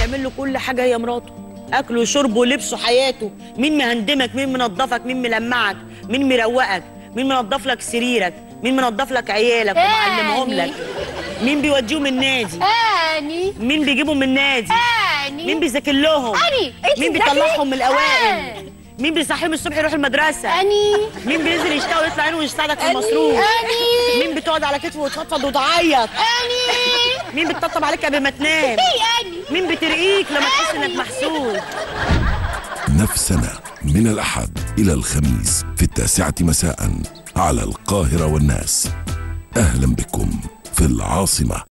بيعمل له كل حاجه هي مراته اكله وشربه ولبسه حياته مين مهندمك مين منظفك مين ملمعك مين مروقك مين منظف لك سريرك مين منظف لك عيالك ومعلمهم لك مين بيوديهم النادي اني مين بيجيبهم من النادي اني مين بيذاكر لهم أني. أنت مين بتذاكري؟ بيطلعهم من الاوائل آه. مين بيصحيهم الصبح يروح المدرسه اني مين بينزل يشتغل ويطلع عينه ويساعدك في أني. المصروف أني. مين بتقعد على كتفه وتفضفض وتعيط اني مين بتطبطب عليك قبل ما تنام اني مين بترقيك لما تحس انك محسود نفسنا من الأحد إلى الخميس في التاسعة مساء على القاهرة والناس أهلا بكم في العاصمة